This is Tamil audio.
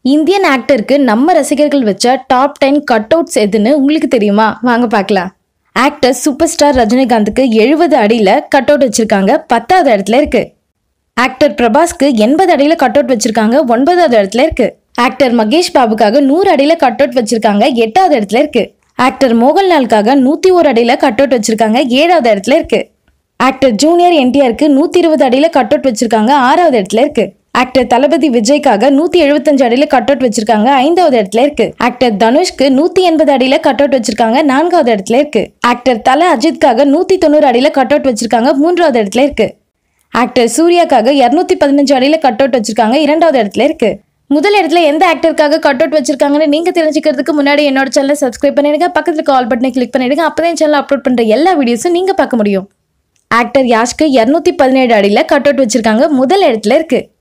இந்தியன் ஆக்டருக்கு நம்ம ரசிகர்கள் வச்ச டாப் டென் கட் அவுட்ஸ் எதுன்னு உங்களுக்கு தெரியுமா வாங்க பார்க்கலாம் ஆக்டர் சூப்பர் ஸ்டார் ரஜினிகாந்துக்கு எழுபது அடியில் கட் அவுட் வச்சிருக்காங்க பத்தாவது இடத்துல இருக்கு ஆக்டர் பிரபாஸ்க்கு எண்பது அடியில் கட் அவுட் வச்சிருக்காங்க ஒன்பதாவது இடத்துல இருக்கு ஆக்டர் மகேஷ் பாபுக்காக நூறு அடியில் கட் அவுட் வச்சிருக்காங்க எட்டாவது இடத்துல இருக்கு ஆக்டர் மோகன்லாலுக்காக நூற்றி ஒரு அடியில் கட் அவுட் வச்சிருக்காங்க ஏழாவது இடத்துல இருக்கு ஆக்டர் ஜூனியர் என்டிஆருக்கு நூற்றி இருபது அடியில் கட் அவுட் வச்சிருக்காங்க ஆறாவது இடத்துல இருக்கு ஆக்டர் தளபதி விஜய்க்காக நூற்றி எழுபத்தஞ்சு அடியில் கட் அவுட் வச்சிருக்காங்க ஐந்தாவது இடத்துல இருக்கு ஆக்டர் தனுஷ்க்கு நூற்றி எண்பது அடியில் கட் அவுட் வச்சிருக்காங்க நான்காவது இடத்துல இருக்கு ஆக்டர் தல அஜித்காக நூற்றி தொண்ணூறு அடியில் கட் அவுட் வச்சிருக்காங்க மூன்றாவது இடத்துல இருக்கு ஆக்டர் சூர்யாக்காக இரநூத்தி பதினஞ்சு அடியில் கட் அவுட் வச்சிருக்காங்க இரண்டாவது இடத்துல இருக்கு முதல் இடத்துல எந்த ஆக்டருக்காக கட் அவுட் வச்சிருக்காங்கன்னு நீங்க தெரிஞ்சுக்கிறதுக்கு முன்னாடி என்னோட சேனலை சப்ஸ்கிரைப் பண்ணிடுங்க பக்கத்துல கால் பட்டனை கிளிக் பண்ணிடுங்க அப்பதான் சேனல் அப்லோட் பண்ற எல்லா வீடியோஸும் நீங்க பார்க்க முடியும் ஆக்டர் யாஷ்க்கு இரநூத்தி பதினேழு அடியில் கட் அவுட் வச்சிருக்காங்க முதல் இடத்துல இருக்கு